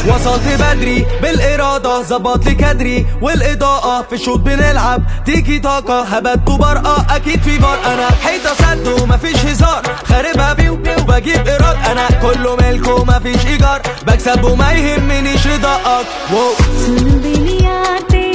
وصلت بدري بالإرادة ظبط لي كدري والإضاءة في الشوط بنلعب تيكي تاكا هبت برقة أكيد في بار أنا حيطة سد ومفيش هزار خاربها بيو بيو بجيب إيراد أنا كله ملك ومفيش إيجار بكسب وما يهمنيش رضاك واو सुन बिलिया तेरी